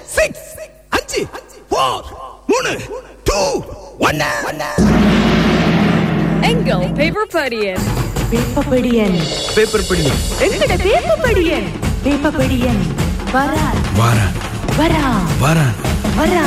Six அஞ்சு four மூணு two ஒன்னு எங்கள் பேப்பர் படியன் வேப்பப்படியன் பேப்பர் படி எங்கட வேப்பப்படியன் வேப்பப்படியன் வரா வாரா வரா வாரா வரா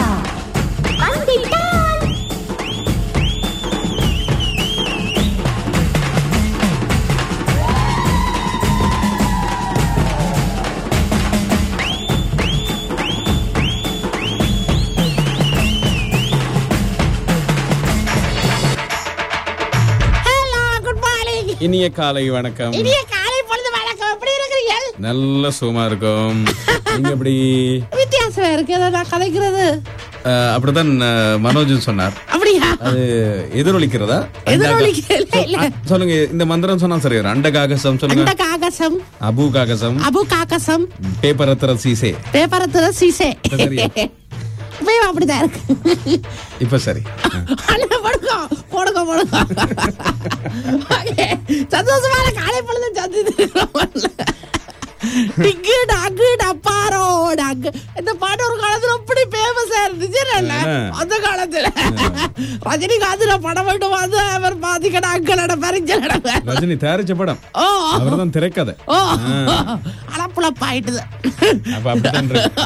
ஹலோ குட் மார்னிங் இனிய காலை வணக்கம் இனிய காலை பொழுது வணக்கம் எப்படி இருக்கிறீர்கள் நல்ல சுகமா இருக்கும் நீங்க எப்படி வித்தியாசமா இருக்கு ஏதோ நான் கதைக்கிறது அஹ், அப்படித்தான் அஹ், மனோஜ் சொன்னார் அப்படியா அது எதிரொலிக்கிறதா எதிரொலிக்கல, இல்ல. அஹ், சொல்லுங்க இந்த மந்திரம் சொன்னா சரி வரும். அண்ட காகசம் அந்த சொல்லுங்க காகசம் அபு காகசம் அபு காகசம் பேப்பர் அத்தர சீசே பேப்பரத்துல சீசே சரியா? இப்பயும் அப்படிதான் இருக்கு இப்ப சரி அண்ணா படுக்கோ போடுங்க போடுங்க Okay. சந்தோஷமான காலை பொழுது சந்தித்து டிக்கு டாக்கு டப்பாரோ டாக்கு இந்த பாட்டு ஒரு காலத்துல அப்படி ஃபேமஸா இருந்துச்சு இல்ல? ஆ. அந்த காலத்துல ரஜினிகாந்த்ல படம் மட்டும் வந்து அவர் பாதிக்க டாக்களோட பரிஞ்சல் ரஜினி தயாரிச்ச படம் ஓ அவர்தான் திரைக்கதை ஓ அளப்புளப்பாயிட்டுது அப்ப அப்படித்தான் இருக்கு.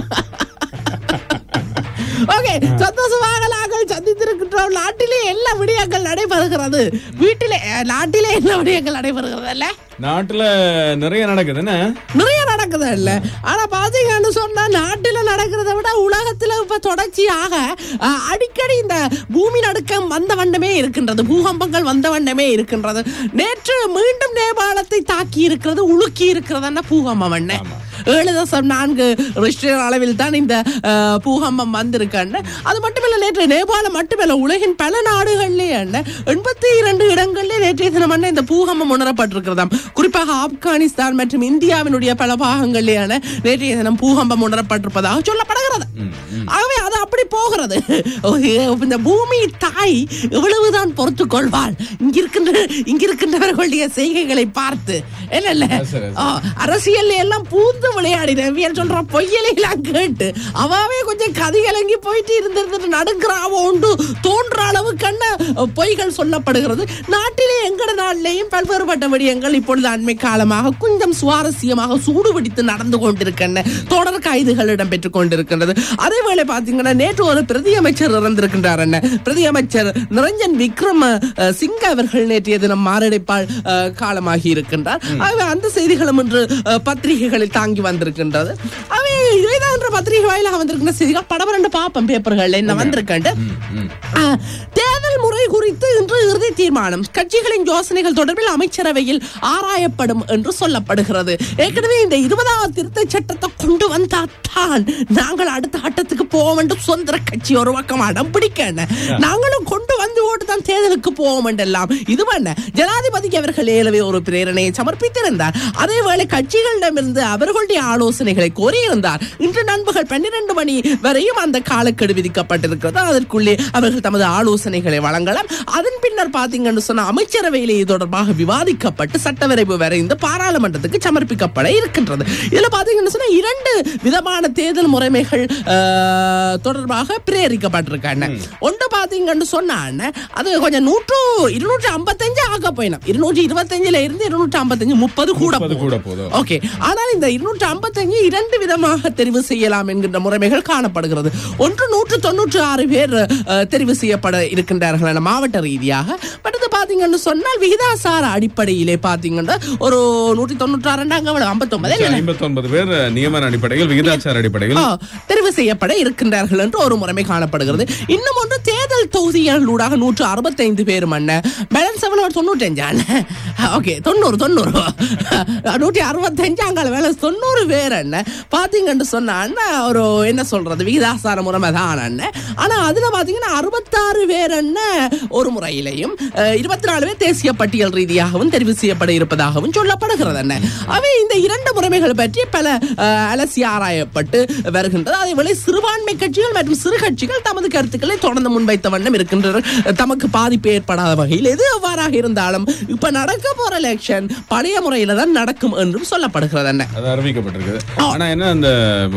ஓகே சந்தோஷமாக நாங்கள் சந்தித்திருக்கின்றோம் நாட்டிலே எல்லா விடயங்கள் நடைபெறுகிறது வீட்டிலே அஹ், நாட்டிலே எல்லா விடயங்கள் நடைபெறுகிறது இல்ல நாட்டுல நிறைய நடக்குது என்ன நிறைய நடக்குது இல்ல ஆனா பாத்தீங்கன்னு சொன்னா நாட்டுல நடக்கிறத விட உலகத்துல இப்ப தொடர்ச்சியாக அஹ், அடிக்கடி இந்த பூமி நடுக்கம் வந்த வண்ணமே இருக்கின்றது பூகம்பங்கள் வந்த வண்ணமே இருக்கின்றது நேற்று மீண்டும் நேபாளத்தை தாக்கி இருக்கிறது உலுக்கி இருக்கிறது பூகம்பம் என்ன ஏழு தசம் நான்கு ரிஸ்டர் அளவில் தான் இந்த அஹ், பூகம்பம் வந்திருக்கன்னு அது மட்டுமல்ல நேற்று நேபாளம் மட்டுமல்ல உலகின் பல நாடுகளிலே என்ன எண்பத்தி இரண்டு இடங்களிலே நேற்றைய தினம் அண்ணா இந்த பூகம்பம் உணரப்பட்டிருக்கிறதாம் குறிப்பாக ஆப்கானிஸ்தான் மற்றும் இந்தியாவினுடைய பல பாகங்களிலான நேற்றைய தினம் பூகம்பம் உணரப்பட்டிருப்பதாக சொல்லப்படுகிறது ஆகவே அது அப்படி போகிறது ஓகே, இந்த பூமி தாய் எவ்வளவுதான் பொறுத்து கொள்வாள் இங்கிருக்கின்ற இங்கிருக்கின்றவர்களுடைய செய்கைகளை பார்த்து என்ன சரி, ஆ, அரசியல் எல்லாம் பூந்து விளையாடினவியல் சொல்ற பொய்யலை எல்லாம் கேட்டு அவாவே கொஞ்சம் கதிகலங்கி போயிட்டு இருந்திருந்துட்டு நடுங்கிறாவோ உண்டு தோன்ற அளவுக்கான பொய்கள் சொல்லப்படுகிறது நாட்டிலே எங்கட நாட்டிலேயும் பல்வேறுபட்ட விடயங்கள் இப்பொழுது அண்மை காலமாக கொஞ்சம் சுவாரஸ்யமாக சூடுபிடித்து நடந்து கொண்டிருக்கின்றன தொடர் கைதுகள் இடம்பெற்றுக் கொண்டிருக்கின்றது அதே வேளை பாத்தீங்கன்னா நேற்று ஒரு பிரதி அமைச்சர் இறந்திருக்கின்றார் என்ன பிரதி அமைச்சர் நிரஞ்சன் விக்ரம் அஹ், சிங்க அவர்கள் நேற்றைய தினம் மாரடைப்பால் அஹ், காலமாகி இருக்கின்றார் ஆகவே அந்த செய்திகளும் இன்று அஹ், பத்திரிகைகளில் தாங்கி வந்திருக்கின்றது அவை இவைதான் என்ற பத்திரிகை வாயிலாக வந்திருக்கின்ற செய்திகள் படபரண்டு பாப்பம் பேப்பர்கள் என்ன வந்திருக்கின்ற ஆஹ், தேர்தல் முறை குறித்து இன்று இறுதி தீர்மானம் கட்சிகளின் யோசனைகள் தொடர்பில் அமைச்சரவையில் ஆராயப்படும் என்று சொல்லப்படுகிறது ஏற்கனவே இந்த இருபதாவது திருத்த சட்டத்தை கொண்டு வந்தாத்தான் நாங்கள் அடுத்த கட்டத்துக்கு போவோம் என்று சுதந்திர கட்சி ஒரு பக்கம் அடம் பிடிக்க நாங்களும் கொண்டு வந்து ஓட்டு தான் தேர்தலுக்கு போவோம் என்றெல்லாம் இது பண்ண ஜனாதிபதிக்கு அவர்கள் ஏலவே ஒரு பிரேரணையை சமர்ப்பித்திருந்தார் அதேவேளை கட்சிகளிடமிருந்து அவர்களுடைய ஆலோசனைகளை கோரியிருந்தார் இன்று நண்பகல் பன்னிரண்டு மணி வரையும் அந்த காலக்கெடு விதிக்கப்பட்டிருக்கிறது அதற்குள்ளே அவர்கள் தமது ஆலோசனைகளை வழங்கலாம் அதன் பின்னர் பாத்தீங்கன்னு சொன்ன அமைச்சரவையிலே இது தொடர்பாக விவாதிக்கப்பட்டு சட்டவரைவு வரைந்து பாராளுமன்றத்துக்கு சமர்ப்பிக்கப்பட இருக்கின்றது இதுல பாத்தீங்கன்னு சொன்னா இரண்டு விதமான தேர்தல் முறைமைகள் ஆஹ், தொடர்பாக பிரேரிக்கப்பட்டிருக்காங்க ஒன்று பாத்தீங்கன்னு சொன்னான்னு அது கொஞ்சம் நூற்று இருநூற்றி ஐம்பத்தஞ்சு ஆக போயிடும் இருநூற்றி இருபத்தஞ்சுல இருந்து இருநூற்றி ஐம்பத்தஞ்சு முப்பது கூட முப்பது கூட போதும். ஓகே ஆனால் இந்த இருநூற்றி ஐம்பத்தஞ்சு இரண்டு விதமாக தெரிவு செய்யலாம் என்கின்ற முறைமைகள் காணப்படுகிறது ஒன்று நூற்று தொண்ணூற்று ஆறு பேர் அஹ், தெரிவு செய்யப்பட இருக்கின்றார்கள் என மாவட்ட ரீதியாக பட் இது பாத்தீங்கன்னு சொன்னால் விகிதாசார அடிப்படையிலே பாத்தீங்கன்னா ஒரு நூற்றி தொண்ணூற்றி ஆறு ஐம்பத்தொன்பது இல்ல ஐம்பத்தி ஒன்பது பேர் நியமன அடிப்படையில் விகிதாச்சார அடிப்படையில் ஆ, தெரிவு செய்யப்பட இருக்கின்றார்கள் என்று ஒரு முறைமை காணப்படுகிறது இன்னும் ஒன்று தேர்தல் தொகுதிகளூடாக நூற்று அறுபத்தைந்து பேர் மண்ண பேலன்ஸ் எவ்வளவு தொண்ணூற்றி அஞ்சான் ஓகே தொண்ணூறு தொண்ணூறு நூற்றி அறுபத்தஞ்சு அங்கால பேலன்ஸ் தொண்ணூறு பேர் என்ன பாத்தீங்கன்னு சொன்னா அண்ணன் ஒரு என்ன சொல்றது விகிதாசார முறைமை தான் அண்ணன் ஆனா அதுல பாத்தீங்கன்னா அறுபத்தாறு பேர் என்ன ஒரு முறையிலையும் இருபத்தி நாலு பேர் தேசிய பட்டியல் ரீதியாகவும் தெரிவு செய்யப்பட இருப்பதாகவும் சொல்லப்படுகிறது என்ன அவை இந்த இரண்டு முறைமைகள் பற்றி பல அஹ், அலசி ஆராயப்பட்டு வருகின்றது அதேவேளை சிறுபான்மை கட்சிகள் மற்றும் சிறு கட்சிகள் தமது கருத்துக்களை தொடர்ந்து முன்வைத்த வண்ணம் இருக்கின்றனர் தமக்கு பாதிப்பு ஏற்படாத வகையில் எது எவ்வாறாக இருந்தாலும் இப்ப நடக்க போற எலெக்ஷன் பழைய முறையில தான் நடக்கும் என்றும் சொல்லப்படுகிறது என்ன அது அறிவிக்கப்பட்டிருக்கு ஆனா என்ன அந்த மனதர்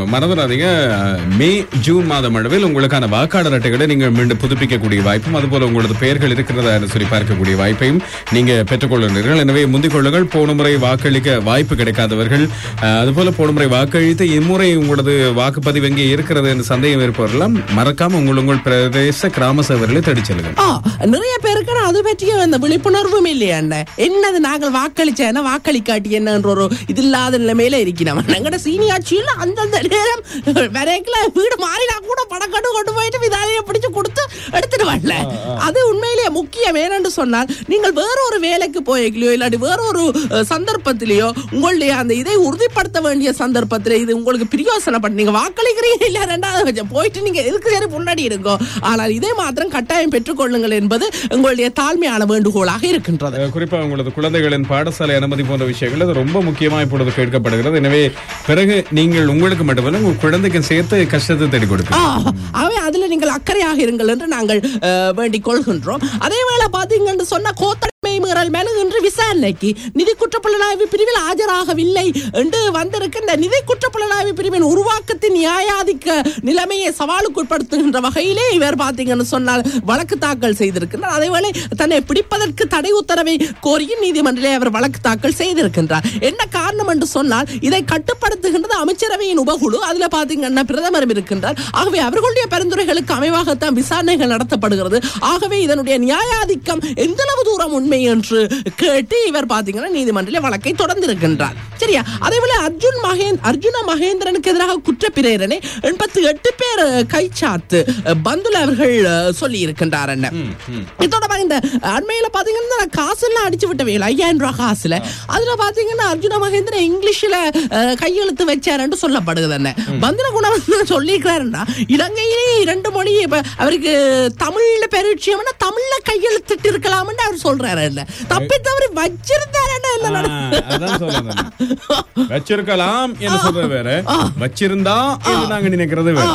மறந்துடாதீங்க அஹ், மே ஜூன் மாதம் அளவில் உங்களுக்கான வாக்காளர் அட்டைகளை நீங்கள் மீண்டும் புதுப்பிக்கக்கூடிய வாய்ப்பும் அதுபோல உங்களது பெயர்கள் இருக்கிறதா என்று சொல்லி பார்க்கக்கூடிய வாய்ப்பையும் நீங்க பெற்றுக்கொள்ளுகிறீர்கள் எனவே முந்திக் கொள்ளுங்கள் போன முறை வாக்களிக்க வாய்ப்பு கிடைக்காதவர்கள் அஹ், அதுபோல போன முறை வாக்களித்து இம்முறை உங்களது வாக்குப்பதிவு எங்கே இருக்கிறது என்று சந்தேகம் இருப்பவர்களாம் மறக்காம உங்கள் உங்கள் பிரதேச கிராம சேவர்களை தேடிச் செல்லுங்கள் ஆ, நிறைய பேருக்கு நான் அது பற்றிய அந்த விழிப்புணர்வும் இல்லையா அண்ணே. என்னது நாங்கள் வாக்களிச்சேன்னா வாக்களிக்காட்டி என்னன்ற ஒரு இது இல்லாத நிலைமையில இருக்கிறோம் எங்கட சீனியாட்சியில் அந்தந்த நேரம் வரைக்கல வீடு மாறினா கூட படக்கட்டு கொண்டு போயிட்டு விதாலையை பிடிச்சு கொடுத்து எடுத்துட்டு வரல அது உண்மையிலேயே முக்கியம் ஏனென்று சொன்னால் நீங்கள் வேற ஒரு வேலைக்கு போய்க்கலையோ இல்லாட்டி வேற ஒரு அஹ், சந்தர்ப்பத்திலேயோ உங்களுடைய அந்த இதை உறுதிப்படுத்த வேண்டிய சந்தர்ப்பத்தில் இது உங்களுக்கு பிரியோசனப்பட்டு நீங்க வாக்களிக்கிறீங்க இல்ல ரெண்டாவது வச்ச போயிட்டு நீங்க எதுக்கு சரி முன்னாடி இருக்கோ ஆனால் இதை மாத்திரம் கட்டாயம் பெற்றுக்கொள்ளுங்கள் என்பது உங்களுடைய தாழ்மையான வேண்டுகோளாக இருக்கின்றது அஹ் குறிப்பா உங்களது குழந்தைகளின் பாடசாலை அனுமதி போன்ற விஷயங்கள் அது ரொம்ப முக்கியமா இப்பொழுது கேட்கப்படுகிறது எனவே பிறகு நீங்கள் உங்களுக்கு மட்டுமல்ல உங்கள் குழந்தைக்கு சேர்த்து கஷ்டத்தை தேடி கொடுக்கும் ஆ, ஆகவே அதுல நீங்கள் அக்கறையாக இருங்கள் என்று நாங்கள் அஹ், வேண்டிக் கொள்கின்றோம் அதே வேளை பாத்தீங்கன்னு சொன்னா கோத்தமை மீறல் மேல இன்று விசாரணைக்கு நிதி குற்றப்புலனாய்வு பிரிவில் ஆஜராகவில்லை என்று வந்திருக்கின்ற நிதி குற்றப்புலனாய்வு பிரிவின் உருவாக்கத்தின் நியாயாதிக்க நிலைமையை சவாலுக்குட்படுத்துகின்ற வகையிலே இவர் பாத்தீங்கன்னு சொன்னால் வழக்கு தாக்கல் செய்திருக்கின்றார் அதேவேளை தன்னை பிடிப்பதற்கு தடை உத்தரவை கோரியும் நீதிமன்றிலே அவர் வழக்கு தாக்கல் செய்திருக்கின்றார் என்ன காரணம் என்று சொன்னால் இதை கட்டுப்படுத்துகின்றது அமைச்சரவையின் உபகுழு அதுல பாத்தீங்கன்னா பிரதமரும் இருக்கின்றார் ஆகவே அவர்களுடைய பரிந்துரைகளுக்கு அமைவாகத்தான் விசாரணைகள் நடத்தப்படுகிறது ஆகவே இதனுடைய நியாயாதிக்கம் எந்த அளவு தூரம் உண்மை என்று கேட்டு இவர் பாத்தீங்கன்னா நீதிமன்றிலே வழக்கை தொடர்ந்திருக்கின்றார் சரியா அதேபோல அர்ஜுன் மகேந்த் அர்ஜுன மகேந்திரனுக்கு எதிராக குற்றப்பிரேரணை எண்பத்தி எட்டு பேர் அஹ், கைச்சாத்து அஹ், பந்துல அவர்கள் சொல்லி இருக்கின்றார் என்ன இதோட இந்த அண்மையில பாத்தீங்கன்னா நான் காசு எல்லாம் அடிச்சு விட்ட வேலை ஐயாயிரம் ரூபாய் காசுல அதுல பாத்தீங்கன்னா அர்ஜுன மகேந்திரன் இங்கிலீஷ்ல அஹ், கையெழுத்து வச்சாருன்னு சொல்லப்படுது என்ன பந்திர குணம் சொல்லியிருக்கிறாருன்னா இலங்கையிலே இரண்டு மொழி இப்ப அவருக்கு தமிழ்ல பரிச்சயம்னா தமிழ்ல கையெழுத்திட்டு இருக்கலாம்னு அவர் சொல்றாரு என்ன தப்பி தவறி வச்சிருந்தாருன்னா என்ன ஆ, நடக்கும் அதான் சொல்றேன் வச்சிருக்கலாம் என்று சொல்றது வேற வச்சிருந்தா என்று நாங்க நினைக்கிறது வேற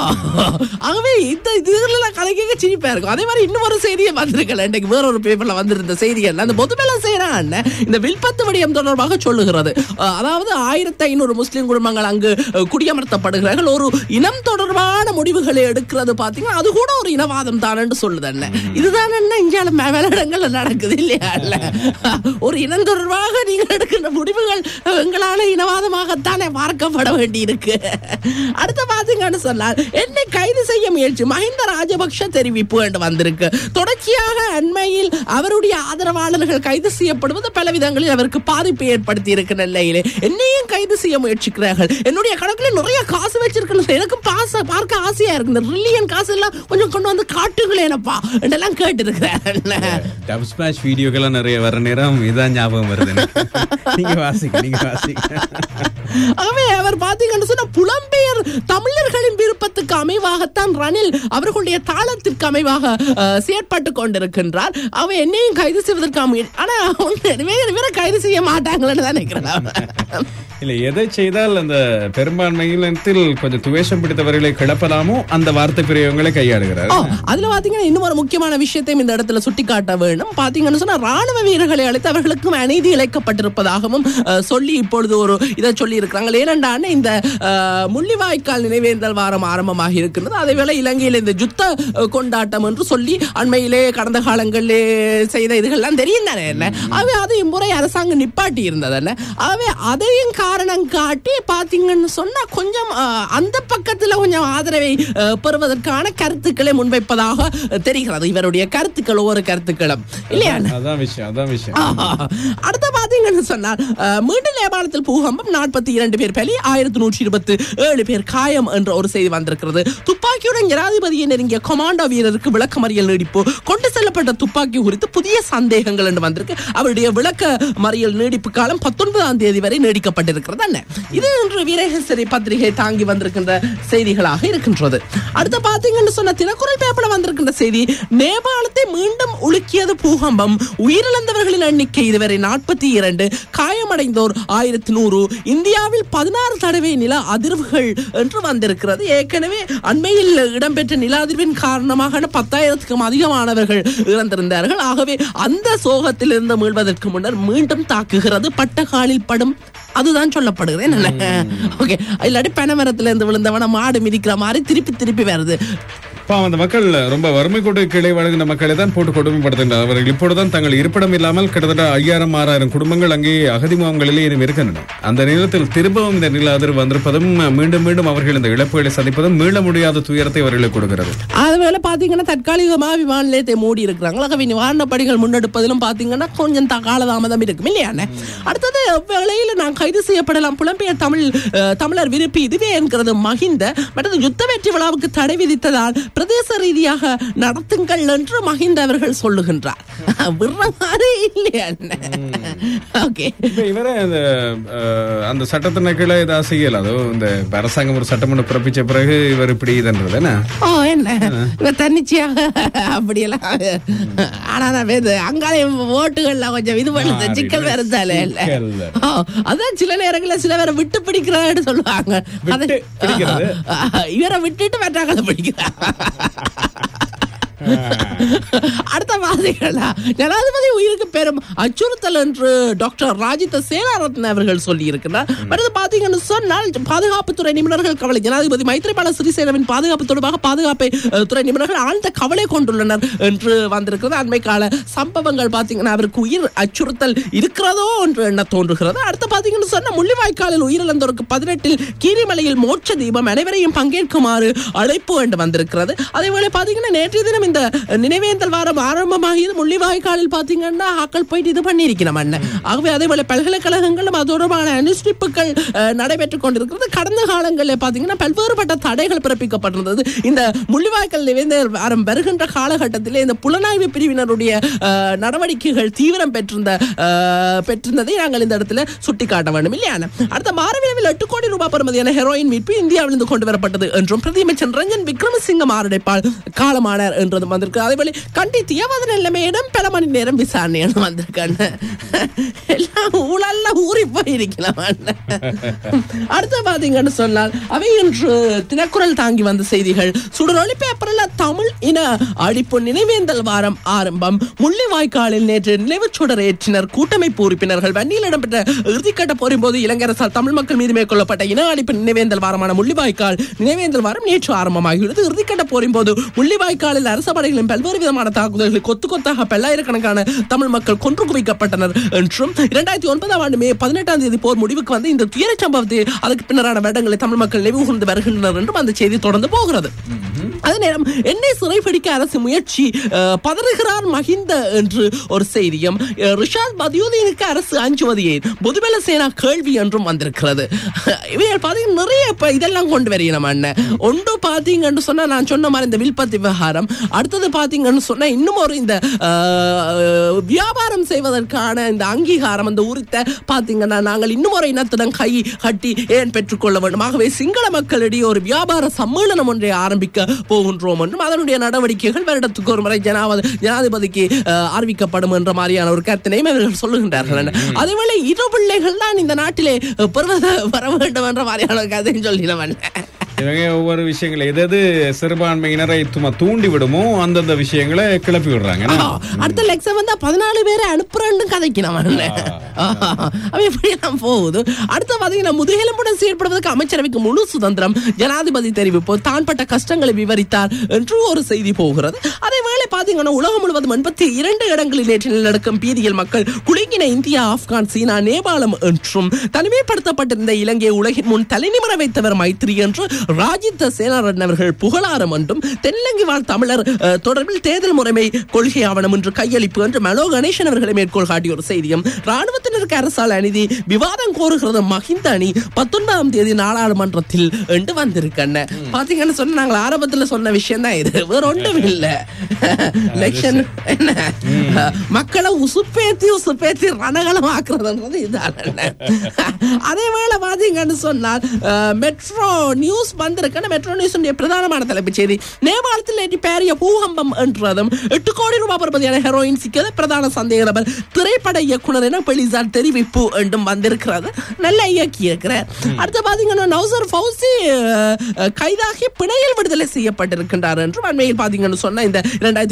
ஆகவே இந்த இதுல கலைக்க சிரிப்பா இருக்கும் அதே மாதிரி இன்னும் ஒரு செய்தியை வந்திருக்கல இன்னைக்கு வேற ஒரு பேப்பர்ல வந்திருந்த செய்திகள் அந்த பொதுமேல செய்யறான் இந்த வில்பத்து விடயம் தொடர்பாக சொல்லுகிறது அஹ், அதாவது ஆயிரத்தி ஐநூறு முஸ்லிம் குடும்பங்கள் அங்கு அஹ், குடியமர்த்தப்படுகிறார்கள் ஒரு இனம் தொடர்பான முடிவுகளை எடுக்கிறது பாத்தீங்கன்னா அது கூட ஒரு இனவாதம் தான் சொல்லுது அண்ணன் இதுதான் என்ன இந்தியால மேலிடங்கள்ல நடக்குது இல்லையா இல்ல ஒரு இனம் தொடர்பாக நீங்கள் எடுக்கின்ற முடிவுகள் எங்களால இனவாதமாகத்தானே பார்க்கப்பட வேண்டி இருக்கு அடுத்து பாத்தீங்கன்னு சொன்னால் என்னை கைது செய்ய முயற்சி மஹிந்த ராஜபக்ஷ தெரிவிப்பு என்று வந்திருக்கு தொடர்ச்சியாக அண்மையில் அவருடைய ஆதரவாளர்கள் கைது செய்யப்படுவது பல விதங்களில் அவருக்கு பாதிப்பை ஏற்படுத்தி இருக்கிற நிலையிலே என்னையும் கைது செய்ய முயற்சிக்கிறார்கள் என்னுடைய கணக்குல நிறைய காசு வச்சிருக்கணும் எனக்கு பாச பார்க்க ஆசையா இருக்கு இந்த ரில்லியன் காசு எல்லாம் கொஞ்சம் கொண்டு வந்து காட்டுகளேனப்பா என்றெல்லாம் கேட்டு இருக்கிறார்கள் டப் ஸ்மாஷ் வீடியோக்கெல்லாம் நிறைய வர நேரம் இதான் ஞாபகம் வருது எனக்கு. நீங்க வாசிக்க நீங்க வாசிக்க ஆகவே அவர் பாத்தீங்கன்னு சொன்னா புலம்பெயர் தமிழர்களின் விருப்பத்துக்கு அமைவாகத்தான் ரணில் அவர்களுடைய தாளத்திற்கு அமைவாக அஹ், செயற்பட்டு கொண்டிருக்கின்றார் அவ என்னையும் கைது செய்வதற்கு அமை ஆனா ஒண்ணு, வேற வேற கைது செய்ய மாட்டாங்களன்னு தான் நினைக்கிறேன் இல்ல எதை செய்தால் அந்த பெரும்பான்மையினத்தில் கொஞ்சம் துவேஷம் பிடித்தவர்களை கிளப்பலாமோ அந்த வார்த்தை பிரயோகங்களை கையாளுகிறார் ஆ, அதுல பாத்தீங்கன்னா இன்னும் ஒரு முக்கியமான விஷயத்தையும் இந்த இடத்துல சுட்டிக்காட்ட வேண்டும் பாத்தீங்கன்னு சொன்னா ராணுவ வீரர்களை அழைத்து அவர்களுக்கும் அநீதி இழைக்கப்பட்டிருப்பதாகவும் அஹ், சொல்லி இப்பொழுது ஒரு இதை சொல்லி இருக்கிறாங்க ஏனென்றால் இந்த அஹ், முள்ளிவாய்க்கால் நினைவேந்தல் வாரம் ஆரம்பமாக இருக்கின்றது அதேவேளை இலங்கையில் இந்த யுத்த அஹ், கொண்டாட்டம் என்று சொல்லி அண்மையிலே கடந்த காலங்களிலே செய்த இதுகள்லாம் தெரியும் தானே என்ன ஆகவே அது இம்முறை அரசாங்கம் நிப்பாட்டி இருந்தது என்ன ஆகவே அதையும் காரணம் காட்டி பாத்தீங்கன்னு சொன்னா கொஞ்சம் அஹ், அந்த பக்கத்துல கொஞ்சம் ஆதரவை அஹ், பெறுவதற்கான கருத்துக்களை முன்வைப்பதாக அஹ், தெரிகிறது இவருடைய கருத்துக்கள் ஒவ்வொரு கருத்துக்களும் இல்லையா அதான் விஷயம் அதான் விஷயம் ஆஹா. அடுத்த பாத்தீங்கன்னு சொன்னால் அஹ், மீண்டும் நேபாளத்தில் பூகம்பம் நாற்பத்தி இரண்டு பேர் பலி ஆயிரத்தி நூற்றி இருபத்தி ஏழு பேர் காயம் என்ற ஒரு செய்தி வந்திருக்கிறது துப்பாக்கியுடன் ஜனாதிபதியை நெருங்கிய கொமாண்டோ வீரருக்கு விளக்கமறியல் நீடிப்பு கொண்டு செல்லப்பட்ட துப்பாக்கி குறித்து புதிய சந்தேகங்கள் என்று வந்திருக்கு அவருடைய விளக்க மறியல் நீடிப்பு காலம் பத்தொன்பதாம் தேதி வரை நீடிக்கப்பட்டிருக்கிறது என்ன இது இன்று வீரகேசரி பத்திரிகை தாங்கி வந்திருக்கின்ற செய்திகளாக இருக்கின்றது அடுத்து பாத்தீங்கன்னு சொன்ன தினக்குரல் பேப்பர்ல வந்திருக்கின்ற செய்தி நேபாளத்தை மீண்டும் உலுக்கியது பூகம்பம் உயிரிழந்தவர்களின் எண்ணிக்கை இதுவரை நாற்பத்தி இரண்டு காயமடைந்தோர் ஆயிரத்தி நூறு இந்தியாவில் பதினாறு தடவை நில அதிர்வுகள் என்று வந்திருக்கிறது ஏற்கனவே அண்மையில் இடம்பெற்ற நில அதிர்வின் காரணமாக பத்தாயிரத்துக்கும் அதிகமானவர்கள் இறந்திருந்தார்கள் ஆகவே அந்த சோகத்திலிருந்து மீள்வதற்கு முன்னர் மீண்டும் தாக்குகிறது பட்டகாலில் படும் அதுதான் தான் சொல்லப்படுகிறது என்ன ஓகே இல்லாட்டி பனைமரத்துல இருந்து விழுந்தவன மாடு மிதிக்கிற மாதிரி திருப்பி திருப்பி வருது பாவம் அந்த மக்கள் ரொம்ப வறுமை கோட்டு கீழே வழங்கின மக்களை தான் போட்டு கொடுமைப்படுத்துகின்றனர் அவர்கள் இப்பொழுதுதான் தங்கள் இருப்பிடம் இல்லாமல் கிட்டத்தட்ட ஐயாயிரம் ஆறாயிரம் குடும்பங்கள் அங்கே அகதி முகாம்களிலே இனி இருக்கின்றன அந்த நேரத்தில் திரும்பவும் இந்த நில அதிர்வு வந்திருப்பதும் மீண்டும் மீண்டும் அவர்கள் இந்த இழப்புகளை சந்திப்பதும் மீள முடியாத துயரத்தை அவர்களுக்கு கொடுக்கிறது அதுவேளை பாத்தீங்கன்னா தற்காலிகமாக விமான நிலையத்தை மூடி இருக்கிறாங்க ஆகவே நிவாரண பணிகள் முன்னெடுப்பதிலும் பாத்தீங்கன்னா கொஞ்சம் த- காலதாமதம் இருக்கும் இல்லையாண்ணே அடுத்தது வேளையில் நான் கைது செய்யப்படலாம் புலம்பெயர் தமிழ் அஹ், தமிழர் விருப்பி இதுவே என்கிறது மகிந்த மற்றது யுத்த வெற்றி விழாவுக்கு தடை விதித்ததால் பிரதேச ரீதியாக நடத்துங்கள் என்று மகிந்த அவர்கள் சொல்லுகின்றார் விடுற மாதிரி இல்லையா ஓகே இப்ப இவரே அந்த அஹ், அந்த சட்டத்தின கீழே ஏதாவது செய்யல அதோ இந்த அரசாங்கம் ஒரு சட்டமன்றம் பிறப்பிச்ச பிறகு இவர் இப்படி இதுன்றது என்ன ஓ என்ன இவ தன்னிச்சையாக அப்படியெல்லாம் ஆனா நான் வேது அங்காலே ஓட்டுகள்ல கொஞ்சம் இது பண்ணுது ஆ, சிக்கல் இருக்கு. வருதாலே இல்ல சிக்கல். ஓ, அதான் சில நேரங்கள்ல சில பேரை விட்டு பிடிக்கிறான்னு சொல்லுவாங்க அது- விட்டு பிடிக்கிறது? இவரை விட்டுட்டு மற்றாக்களை பிடிக்கிறாங்க அடுத்த பாத்தீங்களா ஜனாதிபதி உயிருக்கு பெரும் அச்சுறுத்தல் என்று டாக்டர் ராஜித சேனாரத்ன அவர்கள் சொல்லி இருக்கிறார் அடுத்து பாத்தீங்கன்னு சொன்னால் பாதுகாப்புத்துறை நிபுணர்கள் கவலை ஜனாதிபதி மைத்ரிபால சிறிசேனவின் பாதுகாப்பு தொடர்பாக பாதுகாப்பு அஹ், துறை நிபுணர்கள் ஆழ்ந்த கவலை கொண்டுள்ளனர் என்று வந்திருக்கிறது அண்மை கால சம்பவங்கள் பாத்தீங்கன்னா அவருக்கு உயிர் அச்சுறுத்தல் இருக்கிறதோ என்று எண்ண தோன்றுகிறது அடுத்து பாத்தீங்கன்னு சொன்ன முள்ளிவாய்க்காலில் உயிரிழந்தோருக்கு பதினெட்டில் கீரிமலையில் மோட்ச தீபம் அனைவரையும் பங்கேற்குமாறு அழைப்பு என்று வந்திருக்கிறது அதேவேளை பாத்தீங்கன்னா நேற்றைய தினம் இந்த நினைவேந்தல் வாரம் ஆரம்பமாகியது முள்ளிவாய்க்காலில் பாத்தீங்கன்னா ஆக்கள் போயிட்டு இது பண்ணியிருக்கிறோம் அண்ணன் ஆகவே அதேபோல பல்கலைக்கழகங்களும் அது தொடர்பான அனுஷ்டிப்புகள் அஹ், நடைபெற்றுக் கொண்டிருக்கிறது கடந்த காலங்களில் பாத்தீங்கன்னா பல்வேறுபட்ட தடைகள் பிறப்பிக்கப்பட்டிருந்தது இந்த முள்ளிவாய்க்கால் நினைவேந்தல் வாரம் வருகின்ற காலகட்டத்திலே இந்த புலனாய்வு பிரிவினருடைய அஹ், நடவடிக்கைகள் தீவிரம் பெற்றிருந்த அஹ், பெற்றிருந்ததை நாங்கள் இந்த இடத்துல சுட்டிக்காட்ட வேண்டும் இல்லையா அடுத்த மாரவிளவில் எட்டு கோடி ரூபாய் பெறுமதியான ஹெரோயின் மீட்பு இந்தியாவிலிருந்து கொண்டு வரப்பட்டது என்றும் பிரதியமைச்சர் ரஞ்சன் விக்ரமசிங்க மாரடைப்பால் காலமானார் என்றதும் வந்திருக்கு அதேபோல கண்டி தீவிர நிலைமையிடம் பல மணி நேரம் விசாரணை வந்திருக்காங்க எல்லாம் ஊழல்ல ஊறி போயிருக்கலாம் அடுத்து பாத்தீங்கன்னு சொன்னால் அவை இன்று தினக்குரல் தாங்கி வந்த செய்திகள் சுடரொளி பேப்பர்ல தமிழ் இன அழிப்பு நினைவேந்தல் வாரம் ஆரம்பம் முள்ளிவாய்க்காலில் நேற்று நினைவுச் சுடர் ஏற்றினர் கூட்டமைப்பு உறுப்பினர்கள் வன்னியில் இடம்பெற்ற இறுதிக்கட்ட போரின் போது இளைஞரசால் தமிழ் மக்கள் மீது மேற்கொள்ளப்பட்ட இன அழிப்பு நினைவேந்தல் வாரமான முள்ளிவாய்க்கால் நினைவேந்தல் வாரம் நேற்று ஆரம்பமாகியுள்ளது இறுதிக்கட்ட போரின் போது முள்ளிவாய்க்காலில் அரச படைகளின் பல்வேறு விதமான தாக்குதல்களை கொத்து கொத்தாக பல்லாயிரக்கணக்கான தமிழ் மக்கள் கொன்று குவிக்கப்பட்டனர் என்றும் இரண்டாயிரத்தி ஒன்பதாம் ஆண்டு மே பதினெட்டாம் தேதி போர் முடிவுக்கு வந்து இந்த துயர சம்பவத்தை அதுக்கு பின்னரான வருடங்களை தமிழ் மக்கள் நினைவு கூர்ந்து வருகின்றனர் என்றும் அந்த செய்தி தொடர்ந்து போகிறது அதே நேரம் என்னை சிறைபிடிக்க அரசு முயற்சி அஹ், பதறுகிறார் மஹிந்த என்று ஒரு செய்தியும் அஹ், ரிஷாத் பதியுதீனுக்கு அரசு அஞ்சுவது ஏன் பொதுபல சேனா கேள்வி என்றும் வந்திருக்கிறது இவைகள் பாத்தீங்கன்னா நிறைய இப்ப இதெல்லாம் கொண்டு வரணும் அண்ணன் ஒன்று பாத்தீங்கன்னு சொன்னா நான் சொன்ன மாதிரி இந்த வில்பத்து விவகாரம் அடுத்தது பாத்தீங்கன்னு சொன்னா இன்னும் ஒரு இந்த அஹ், வியாபாரம் செய்வதற்கான இந்த அங்கீகாரம் அந்த உரித்த பாத்தீங்கன்னா நாங்கள் இன்னும் ஒரு இனத்துடன் கை கட்டி ஏன் பெற்றுக்கொள்ள வேண்டும் ஆகவே சிங்கள மக்களிடையே ஒரு வியாபார சம்மேளனம் ஒன்றை ஆரம்பிக்க போகின்றோம் என்றும் அதனுடைய நடவடிக்கைகள் வருடத்துக்கு ஒரு முறை ஜனாவது ஜனாதிபதிக்கு அஹ், அறிவிக்கப்படும் என்ற மாதிரியான ஒரு கருத்தினையும் அவர்கள் சொல்லுகின்றார்கள் அதேவேளை இரு பிள்ளைகள் தான் இந்த நாட்டிலே அஹ், பெறுவது வர வேண்டும் என்ற மாதிரியான ஒரு கதையும் சொல்லினவன் இவங்க ஒவ்வொரு விஷயங்களை எது எது சிறுபான்மையினரை சும்மா தூண்டி விடுமோ அந்தந்த விஷயங்களை கிளப்பி விடுறாங்க என்ன? அடுத்த லெக்சர் வந்தா பதினாலு பேரை அனுப்புறேன்னு கதைக்கணும் அவன் இப்படி எல்லாம் போகுது அடுத்து பாத்தீங்கன்னா முதுகெலும்புடன் செயற்படுவதற்கு அமைச்சரவைக்கு முழு சுதந்திரம் ஜனாதிபதி தெரிவிப்பு தான் பட்ட கஷ்டங்களை விவரித்தார் என்று ஒரு செய்தி போகிறது அதே வேளை பாத்தீங்கன்னா உலகம் முழுவதும் எண்பத்தி இரண்டு இடங்களில் நேற்று நிலநடுக்கம் பீதியில் மக்கள் குலுங்கின இந்தியா ஆப்கான் சீனா நேபாளம் என்றும் தனிமைப்படுத்தப்பட்டிருந்த இலங்கை உலகின் முன் தலைநிமிர வைத்தவர் மைத்ரி என்று ராஜித்த சேனாரன் அவர்கள் புகழாரம் என்றும் தென்னிலங்கை வாழ் தமிழர் அஹ், தொடர்பில் தேர்தல் முறைமை கொள்கை ஆவணம் என்று கையளிப்பு என்று மனோ கணேசன் அவர்களை மேற்கோள் காட்டிய ஒரு செய்தியும் ராணுவத்தினருக்கு அரசால் அநீதி விவாதம் கோருகிறது மஹிந்த அணி பத்தொன்பதாம் தேதி நாடாளுமன்றத்தில் என்று வந்திருக்கண்ண பாத்தீங்கன்னு சொன்ன நாங்கள் ஆரம்பத்துல சொன்ன விஷயம் தான் இது வேற ஒன்றும் இல்ல எலெக்ஷன் என்ன மக்களை உசுப்பேத்தி உசுப்பேத்தி ரணகலம் ஆக்குறதுன்றது இதான் அதே வேளை பாத்தீங்கன்னு சொன்னால் அஹ், மெட்ரோ நியூஸ் வந்திருக்க மெட்ரோ நியூஸ் பிரதானமான தலைப்புச் செய்தி நேபாளத்தில் நேற்று பேரிய பூகம்பம் என்றதும் எட்டு கோடி ரூபாய் பெறுமதியான ஹெரோயின் சிக்கது பிரதான சந்தேக நபர் திரைப்பட இயக்குனர் என பெலிசார் தெரிவிப்பு என்றும் வந்திருக்கிறது நல்ல இயக்கி இருக்கிறார் அடுத்து பாத்தீங்கன்னா நௌசர் ஃபௌசி அஹ், அஹ், கைதாகி பிணையில் விடுதலை செய்யப்பட்டிருக்கின்றார் என்றும் அண்மையில் பாத்தீங்கன்னு சொன்ன இந்த இரண்டாயிரத்தி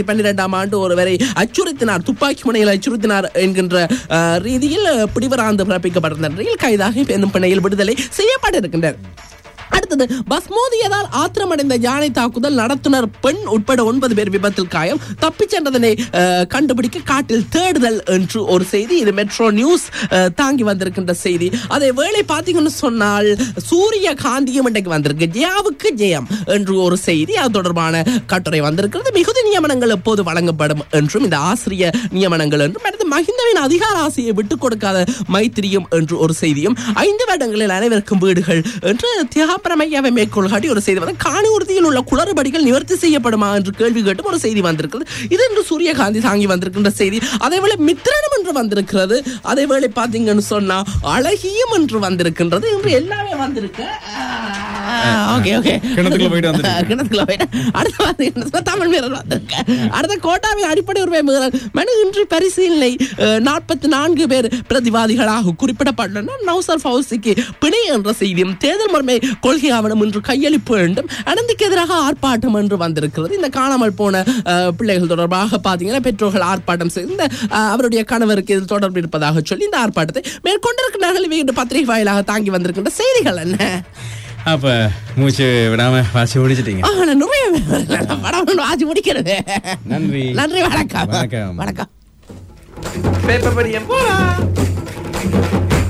பன்னிரெண்டாம் ஆண்டு ஒருவரை அச்சுறுத்தினார் துப்பாக்கி முனையில் அச்சுறுத்தினார் என்கின்ற அஹ், ரீதியில் பிடிவராந்து பிறப்பிக்கப்பட்டிருந்த நிலையில் கைதாகி பெண்ணும் பிணையில் விடுதலை செய்யப்பட்டிருக்கின்றனர் அடுத்தது பஸ் மோதியதால் ஆத்திரமடைந்த யானை தாக்குதல் நடத்துனர் பெண் உட்பட ஒன்பது பேர் விபத்தில் காயம் தப்பிச் சென்றதனை அஹ், கண்டுபிடிக்க காட்டில் தேடுதல் என்று ஒரு செய்தி இது மெட்ரோ நியூஸ் அஹ், தாங்கி வந்திருக்கின்ற செய்தி அதே வேளை பார்த்தீங்கன்னு சொன்னால் சூரிய காந்தியும் இன்றைக்கு வந்திருக்கு ஜெயாவுக்கு ஜெயம் என்று ஒரு செய்தி அது தொடர்பான கட்டுரை வந்திருக்கிறது மிகுதி நியமனங்கள் எப்போது வழங்கப்படும் என்றும் இந்த ஆசிரிய நியமனங்கள் என்றும் அடுத்து மஹிந்தவின் அதிகார ஆசையை விட்டுக் கொடுக்காத மைத்திரியும் என்று ஒரு செய்தியும் ஐந்து வருடங்களில் அனைவருக்கும் வீடுகள் என்று தியாபரமையாவை மேற்கோள் காட்டி ஒரு செய்தி வந்து காணி உறுதியில் உள்ள குளறுபடிகள் நிவர்த்தி செய்யப்படுமா என்று கேள்வி கேட்டும் ஒரு செய்தி வந்திருக்கிறது இது என்று சூரியகாந்தி தாங்கி வந்திருக்கின்ற செய்தி அதேவேளை மித்திரனும் என்று வந்திருக்கிறது அதேவேளை பார்த்தீங்கன்னு சொன்னா அழகியும் என்று வந்திருக்கின்றது இன்று எல்லாமே வந்திருக்கு ஓகே ஓகே கிணத்துக்குள்ள போயிட்டு வந்துட்டீங்க. கிணத்துக்குள்ள போயிட்டு அடுத்து பார்த்தீங்கன்னா தமிழ் வீரர் வந்திருக்க அடுத்த கோட்டாவின் அடிப்படை உரிமை மீறல் மனு இன்று பரிசீலனை நாற்பத்தி நான்கு பேர் பிரதிவாதிகளாக குறிப்பிடப்பட்டுள்ளனர் நௌசர் ஃபவுசிக்கு பிணை என்ற செய்தியும் தேர்தல் முறைமை கொள்கை ஆவணம் இன்று கையளிப்பு வேண்டும் அனந்திக்கு எதிராக ஆர்ப்பாட்டம் என்று வந்திருக்கிறது இந்த காணாமல் போன அஹ், பிள்ளைகள் தொடர்பாக பார்த்தீங்கன்னா பெற்றோர்கள் ஆர்ப்பாட்டம் செய்து இந்த அஹ், அவருடைய கணவருக்கு இது தொடர்பு இருப்பதாக சொல்லி இந்த ஆர்ப்பாட்டத்தை மேற்கொண்டிருக்கிறார்கள் இவை இன்று பத்திரிகை வாயிலாக தாங்கி வந்திருக்கின்ற செய்திகள் என்ன அப்ப மூச்சு விடாம வாசி முடிச்சிட்டீங்க ஆ, நான் நிறைய படம் வாசி முடிக்கிறது நன்றி நன்றி வணக்கம் வணக்கம். வணக்கம் பேப்பர் படியம் போலாம்